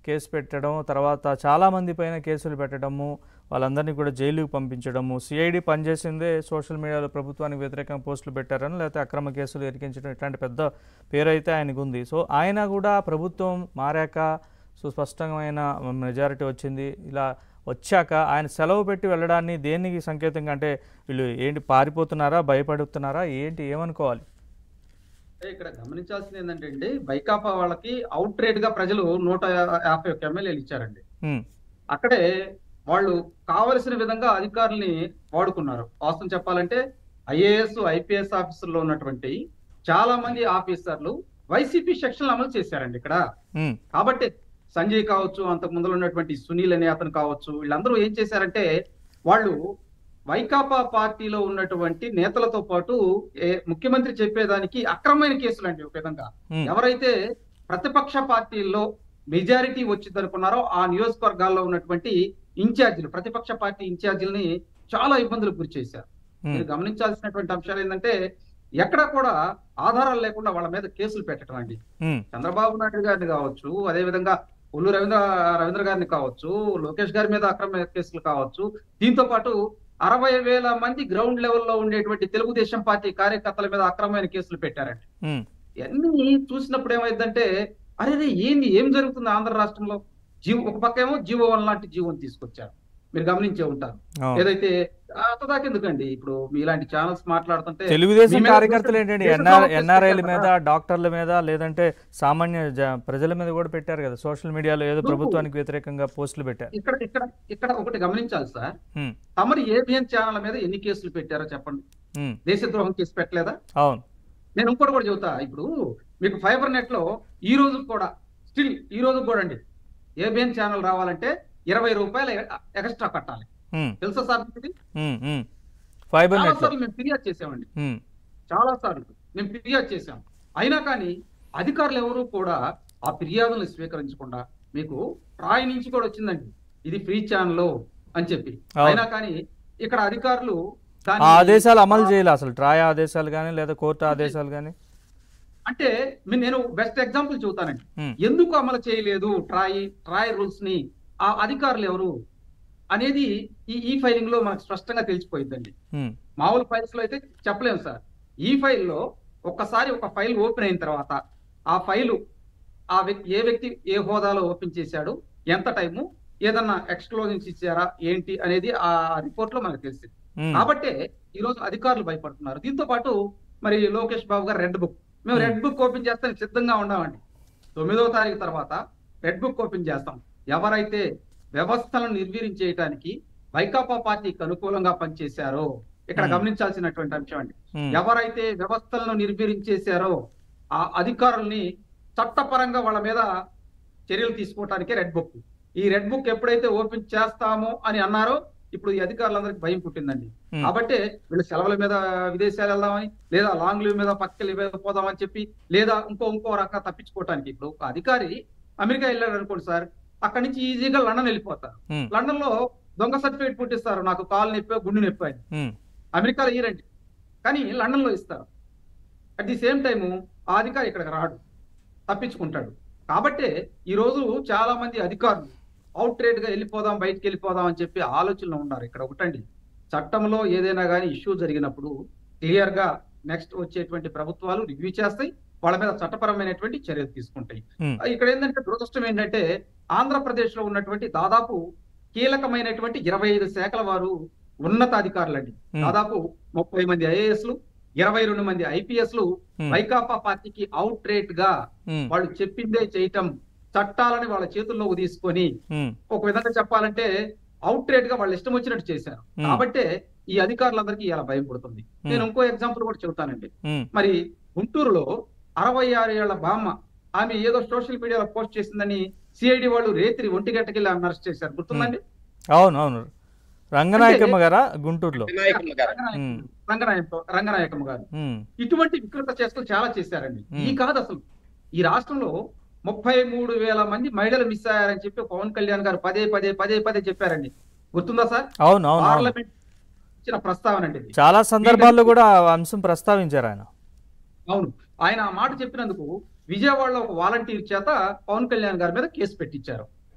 Case పెట్టడం తర్వాత చాలామంది పైన కేసులు పెట్టడము వాళ్ళందరినీ కూడా జైలుకి పంపించడము సిఐడి పనిచేసిందే సోషల్ మీడియాలో ప్రభుత్వానికి వ్యతిరేకంగా పోస్టులు పెట్టారని లేకపోతే అక్రమ కేసులు ఎరికించడం ఇట్లాంటి పెద్ద పేరు అయితే ఆయనకు ఉంది సో ఆయన కూడా ప్రభుత్వం మారాక సుస్పష్టమైన మెజారిటీ వచ్చింది ఇలా వచ్చాక ఆయన సెలవు పెట్టి వెళ్ళడాన్ని దేనికి సంకేతంగా అంటే వీళ్ళు ఏంటి పారిపోతున్నారా భయపడుతున్నారా ఏంటి ఏమనుకోవాలి అంటే ఇక్కడ గమనించాల్సింది ఏంటంటే అండి వైకాపా వాళ్ళకి అవుట్ రేట్ గా ప్రజలు నూట యాభై ఒక్క ఎమ్మెల్యేలు ఇచ్చారండి ఉమ్, అక్కడే వాళ్ళు కావలసిన విధంగా అధికారుల్ని వాడుకున్నారు వాస్తవం చెప్పాలంటే ఐఏఎస్ ఐపీఎస్ ఆఫీసర్లో ఉన్నటువంటి చాలా మంది ఆఫీసర్లు వైసీపీ సెక్షన్లు అమలు చేశారండి ఇక్కడ ఉమ్, కాబట్టి సంజయ్ కావచ్చు అంతకు ముందులో ఉన్నటువంటి సునీల్ అనే అతను కావచ్చు వీళ్ళందరూ ఏం చేశారంటే వాళ్ళు వైకాపా పార్టీలో ఉన్నటువంటి నేతలతో పాటు ఏ- ముఖ్యమంత్రి చెప్పేదానికి అక్రమమైన కేసులు అండి ఒక విధంగా ఉమ్, ఎవరైతే ప్రతిపక్ష పార్టీల్లో మెజారిటీ వచ్చింది అనుకున్నారో ఆ నియోజకవర్గాల్లో ఉన్నటువంటి ఇన్ఛార్జీలు ప్రతిపక్ష పార్టీ ఇన్ఛార్జీలని చాలా ఇబ్బందులకు గురి చేశారు ఉమ్, మీరు గమనించాల్సినటువంటి అంశాలు ఏంటంటే ఎక్కడ కూడా ఆధారాలు లేకుండా వాళ్ళ మీద కేసులు పెట్టడం అండి ఉమ్, చంద్రబాబు నాయుడు గారిని కావచ్చు అదే విధంగా ఉల్లు రవీంద్ర రవీంద్ర గారిని కావచ్చు లోకేష్ గారి మీద అక్రమ కేసులు కావచ్చు దీంతో పాటు అరవై వేల మంది గ్రౌండ్ లెవెల్లో ఉండేటువంటి తెలుగుదేశం పార్టీ కార్యకర్తల మీద అక్రమమైన కేసులు పెట్టారండి ఉమ్, ఇవన్నీ చూసినప్పుడు ఏమైందంటే అరే రే, ఏంది ఏం జరుగుతుంది ఆంధ్ర రాష్ట్రంలో జీవో ఒక పక్క ఏమో జీవో వన్ లాంటి జీవోని తీసుకొచ్చారు మీరు గమనించే ఉంటారు అవును. ఏదైతే అంతదాకా ఎందుకండి ఇప్పుడు మీలాంటి ఛానల్స్ మాట్లాడుతుంటే తెలుగుదేశం మీ మీద కార్యకర్తలు ఏంటండి దేశ ఎన్ఆర్ ద్రోహం ఎన్ఆర్ఐల చేస్తారు మీద కదా. డాక్టర్ల మీద లేదంటే సామాన్య జ- ప్రజల మీద కూడా పెట్టారు కదా సోషల్ మీడియాలో ఏదో నువ్వు- ప్రభుత్వానికి వ్యతిరేకంగా పోస్టులు పెట్టారు ఇక్కడ ఇక్కడ ఇక్కడ ఒకటి గమనించాలి సార్ ఉమ్, తమరు ఏబిఎన్ ఛానల్ మీద ఎన్ని కేసులు పెట్టారో చెప్పండి ఉమ్, దేశద్రోహం కేసు పెట్టలేదా అవును నేను ఇంకోటి కూడా చెబుతా ఇప్పుడు మీకు ఫైబర్ నెట్ లో ఈ రోజు కూడా స్టిల్ ఈ రోజు కూడా అండి ఏబిఎన్ ఛానల్ రావాలంటే ఇరవై రూపాయలు ఎక్స్ట్రా కట్టాలి ఉమ్, తెలుసా సార్ మీకు ఇది? ఉమ్, ఉమ్. ఫైబర్ చాలా నెట్ సార్లు మేము ఫిర్యాదు చేసామండి ఉమ్, చాలా సార్లు మేము ఫిర్యాదు చేశాం అయినా కానీ అధికారులు ఎవరు కూడా ఆ ఫిర్యాదులను స్వీకరించకుండా మీకు ట్రాయ్ నుంచి కూడా వచ్చిందండి ఇది ఫ్రీ ఛానల్ అని చెప్పి అవును. అయినా కానీ ఇక్కడ అధికారులు ఆ దాన్ని- ఆదేశాలు అమలు చేయాలి అసలు ట్రాయ్ ఆదేశాలు కానీ లేదా కోర్టు ఆదేశాలు కానీ అంటే మీ- నేను బెస్ట్ ఎగ్జాంపుల్ చెబుతానండి ఉమ్, ఎందుకు అమలు చేయలేదు ట్రాయ్ ట్రాయ్ రూల్స్ ని ఆ అధికారులు ఎవరు అనేది ఈ ఈ ఫైలింగ్ లో మనకు స్పష్టంగా తెలిసిపోయిందండి ఉమ్, మామూలు ఫైల్స్ లో అయితే చెప్పలేము సార్ ఈ ఫైల్లో ఒక్కసారి ఒక ఫైల్ ఓపెన్ అయిన తర్వాత ఆ ఫైలు ఆ వ్యక్తి ఏ వ్యక్తి ఏ హోదాలో ఓపెన్ చేశాడు ఎంత టైము ఏదన్నా ఎక్స్క్లోజన్స్ ఇచ్చారా ఏంటి అనేది ఆ రిపోర్ట్ లో మనకు తెలిసింది ఉమ్, కాబట్టే ఈ రోజు అధికారులు భయపడుతున్నారు దీంతో పాటు మరి లోకేష్ బాబు గారు రెడ్ బుక్ మేము Hmm. రెడ్ బుక్ ఓపెన్ చేస్తాం సిద్ధంగా ఉన్నామండి తొమ్మిదవ తారీఖు తర్వాత రెడ్ బుక్ ఓపెన్ చేస్తాం ఎవరైతే వ్యవస్థలను నిర్వీర్యం చేయడానికి వైకాపా పార్టీకి అనుకూలంగా పనిచేశారో ఇక్కడ Hmm. గమనించాల్సినటువంటి అంశం అండి ఉమ్, ఎవరైతే వ్యవస్థలను నిర్వీర్యం చేశారో ఆ అధికారుల్ని చట్టపరంగా వాళ్ళ మీద చర్యలు తీసుకోవటానికే రెడ్ బుక్ ఈ రెడ్ బుక్ ఎప్పుడైతే ఓపెన్ చేస్తామో అని అన్నారో ఇప్పుడు ఈ అధికారులందరికీ భయం పుట్టిందండి ఉమ్, కాబట్టి వీళ్ళు సెలవుల మీద విదేశాలు వెళ్దామని లేదా లాంగ్ లీవ్ మీద పక్కకి పోదామని చెప్పి లేదా ఇంకో ఇంకో రకంగా తప్పించుకోవటానికి ఇప్పుడు ఒక అధికారి అమెరికా వెళ్ళాడు అనుకోండి సార్ అక్కడి నుంచి ఈజీగా లండన్ వెళ్ళిపోతారు ఉమ్, లండన్ లో దొంగ సర్టిఫికేట్ పుట్టిస్తారు నాకు కాలు నొప్పి గుండె నొప్పి అని ఉమ్, అమెరికాలో ఇయ్యరండి కానీ లండన్ లో ఇస్తారు అట్ ది సేమ్ టైము ఆ అధికారి ఇక్కడికి రాడు తప్పించుకుంటాడు కాబట్టే ఈ రోజు చాలా మంది అధికారులు అవుట్ రేట్ గా వెళ్ళిపోదాం బయటికి వెళ్ళిపోదాం అని చెప్పి ఆలోచనలో ఉన్నారు ఇక్కడ ఒకటండి చట్టంలో ఏదైనా కానీ ఇష్యూ జరిగినప్పుడు క్లియర్ గా నెక్స్ట్ వచ్చేటువంటి ప్రభుత్వాలు రివ్యూ చేస్తాయి వాళ్ళ మీద చట్టపరమైనటువంటి చర్యలు తీసుకుంటాయి ఉమ్, ఇక్కడ ఏంటంటే దురదృష్టం ఏంటంటే ఆంధ్రప్రదేశ్ లో ఉన్నటువంటి దాదాపు కీలకమైనటువంటి ఇరవై ఐదు శాఖల వారు ఉన్నతాధికారులండి ఉమ్, దాదాపు ముప్పై మంది ఐఏఎస్లు ఇరవై రెండు మంది ఐపీఎస్లు ఉమ్, వైకాపా పార్టీకి అవుట్ రేట్ గా ఉమ్, వాళ్ళు చెప్పిందే చేయటం చట్టాలని వాళ్ళ చేతుల్లోకి తీసుకొని ఉమ్, ఒక విధంగా చెప్పాలంటే అవుట్ రేట్ గా వాళ్ళు ఇష్టం వచ్చినట్టు చేశారు ఉమ్, కాబట్టే ఈ అధికారులందరికీ ఇలా భయం పుడుతుంది నేను ఇంకో ఎగ్జాంపుల్ కూడా చెబుతానండి ఉమ్, మరి గుంటూరులో అరవై ఆరు ఏళ్ల బామ్మ ఆమె ఏదో సోషల్ మీడియాలో పోస్ట్ చేసిందని సిఐడి వాళ్ళు రేత్రి ఒంటి గంటకి వెళ్ళి ఆమెను అరెస్ట్ చేశారు గుర్తుందండి అవును అవును రంగనాయకమ్మ గారా గుంటూరులో వినాయకమ్మ గారు ఉమ్, రంగనాయక రంగనాయకమ్మ గారు ఉమ్, ఇటువంటి వికృత చేష్టలు చాలా చేశారండి Hmm. ఈ కాదు అసలు ఈ రాష్ట్రంలో ముప్పై మూడు వేల మంది మహిళలు మిస్ అయ్యారని చెప్పి పవన్ కళ్యాణ్ గారు పదే పదే పదే పదే చెప్పారండి గుర్తుందా సార్ అవును అవును అవును పార్లమెంట్ ఇచ్చిన ప్రస్తావన అండి ఇది. చాలా సందర్భాల్లో కూడా ఆ అంశం ప్రస్తావించారు ఆయన అవును ఆయన ఆ మాట చెప్పినందుకు విజయవాడలో ఒక వాలంటీర్ చేత పవన్ కళ్యాణ్ గారి మీద కేసు పెట్టించారు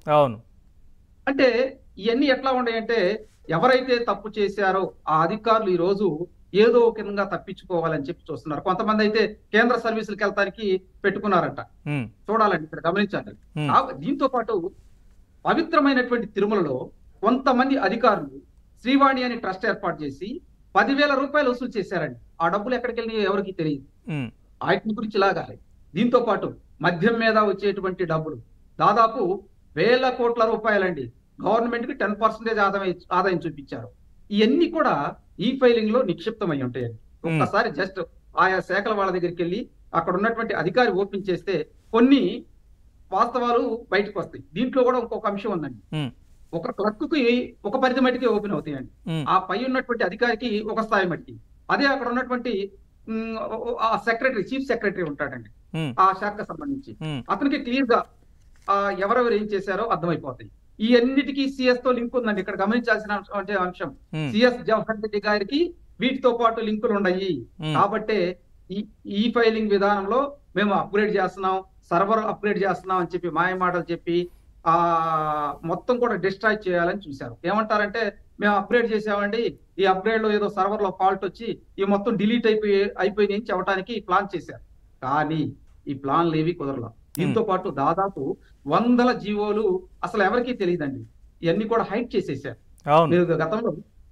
అవును అంటే ఇవన్నీ ఎట్లా ఉన్నాయంటే ఎవరైతే తప్పు చేశారో ఆ అధికారులు ఈ రోజు ఏదో ఒక విధంగా తప్పించుకోవాలని చెప్పి చూస్తున్నారు కొంతమంది అయితే కేంద్ర సర్వీసులకు వెళ్తానికి పెట్టుకున్నారంట ఉమ్, చూడాలండి ఇక్కడ గమనించాలి ఉమ్, కా- దీంతో పాటు పవిత్రమైనటువంటి తిరుమలలో కొంతమంది అధికారులు శ్రీవాణి అని ట్రస్ట్ ఏర్పాటు చేసి పదివేల రూపాయలు వసూలు చేశారండి ఆ డబ్బులు ఎక్కడికి వెళ్ళి ఎవరికి తెలియదు ఉమ్, వాటిని గురించి లాగాలి దీంతో పాటు మద్యం మీద వచ్చేటువంటి డబ్బులు దాదాపు వేల కోట్ల రూపాయలండి గవర్నమెంట్ కి టెన్ పర్సెంటేజ్ ఆదాయం ఆదాయం చూపించారు ఇవన్నీ కూడా ఈ ఫైలింగ్ లో నిక్షిప్తమై ఉంటాయండి ఒక్కసారి జస్ట్ ఆయా శాఖల వాళ్ళ దగ్గరికి వెళ్ళి అక్కడ ఉన్నటువంటి అధికారి ఓపెన్ చేస్తే కొన్ని వాస్తవాలు బయటకు వస్తాయి దీంట్లో కూడా ఇంకొక అంశం ఉందండి ఉమ్, ఒక క్లర్క్ కి ఒక పరిధి మట్టికి ఓపెన్ అవుతాయండి ఉమ్, ఆ పై ఉన్నటువంటి అధికారికి ఒక స్థాయి మట్టి అదే అక్కడ ఉన్నటువంటి ఉమ్, ఆ సెక్రటరీ చీఫ్ సెక్రటరీ ఉంటాడండి ఉమ్, ఆ శాఖకు సంబంధించి ఉమ్, అతనికి క్లియర్ గా ఆ ఎవరెవరు ఏం చేశారో అర్థమైపోతాయి ఈ అన్నిటికీ సిఎస్ తో లింక్ ఉందండి ఇక్కడ గమనించాల్సిన అంశం అంటే అంశం ఉమ్, సిఎస్ జవహర్ రెడ్డి గారికి వీటితో పాటు లింకులు ఉన్నాయి ఉమ్, కాబట్టి ఈ ఈ ఫైలింగ్ విధానంలో మేము అప్గ్రేడ్ చేస్తున్నాం సర్వర్ అప్గ్రేడ్ చేస్తున్నాం అని చెప్పి మాయ మాటలు చెప్పి ఆ మొత్తం కూడా డిస్ట్రాయ్ చేయాలని చూశారు ఏమంటారంటే మేము అప్గ్రేడ్ చేసామండి ఈ అప్గ్రేడ్ లో ఏదో సర్వర్ లో ఫాల్ట్ వచ్చి ఈ మొత్తం డిలీట్ అయిపోయి అయిపోయింది అని చెప్పడానికి ప్లాన్ చేశారు కానీ ఈ ప్లాన్లు ఏవి కుదరలా దీంతో పాటు దాదాపు వందల జీవోలు అసలు ఎవరికీ తెలియదండి ఇవన్నీ కూడా హైట్ చేసేసారు అవును మీరు గతంలో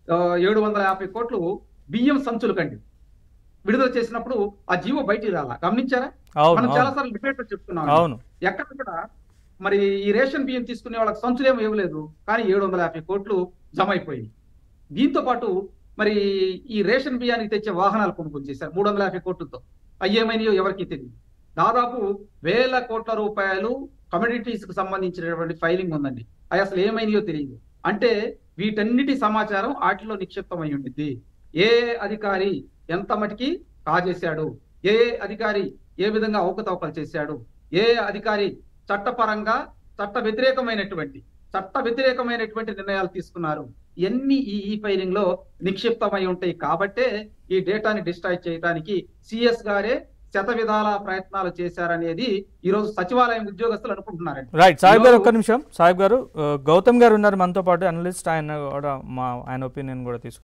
ఏడు వందల యాభై కోట్లు బియ్యం సంచులు కండి విడుదల చేసినప్పుడు ఆ జీవో బయటికి రాలా గమనించారా అవును మనం చాలా అవును సార్లు డిబేట్ చెప్తున్నాం అవును ఎక్కడ కూడా మరి ఈ రేషన్ బియ్యం తీసుకునే వాళ్ళకి సంచులు ఏమో ఇవ్వలేదు కానీ ఏడు వందల యాభై కోట్లు జమ అయిపోయింది దీంతో పాటు మరి ఈ రేషన్ బియ్యానికి తెచ్చే వాహనాలు కొనుగోలు చేశారు మూడు వందల యాభై కోట్లతో అవి ఏమైనాయో ఎవరికి తెలియదు దాదాపు వేల కోట్ల రూపాయలు కమ్యూనిటీస్ కు సంబంధించినటువంటి ఫైలింగ్ ఉందండి అవి అసలు ఏమైనాయో తెలియదు అంటే వీటన్నిటి సమాచారం వాటిలో నిక్షిప్తమై ఉండిద్ది ఏ అధికారి ఎంత మటుకి కాజేశాడు ఏ అధికారి ఏ విధంగా అవకతవకలు చేశాడు ఏ అధికారి చట్టపరంగా చట్ట వ్యతిరేకమైనటువంటి చట్ట వ్యతిరేకమైనటువంటి నిర్ణయాలు తీసుకున్నారు ఇవన్నీ ఈ ఈ ఫైలింగ్ లో నిక్షిప్తమై ఉంటాయి కాబట్టే ఈ డేటాని డిస్ట్రాయ్ చేయడానికి సిఎస్ గారే శత విధాల ప్రయత్నాలు చేశారనేది ఈ రోజు సచివాలయం ఉద్యోగస్తులు అనుకుంటున్నారండి రైట్ సాహిబ్ గారు ఈరోజు- ఒక్క నిమిషం సాహిబ్ గారు ఆ, గౌతమ్ గారు ఉన్నారు మనతో పాటు అనలిస్ట్ ఆయన కూడా మా ఆయన ఒపీనియన్ కూడా తీసుకుంటాం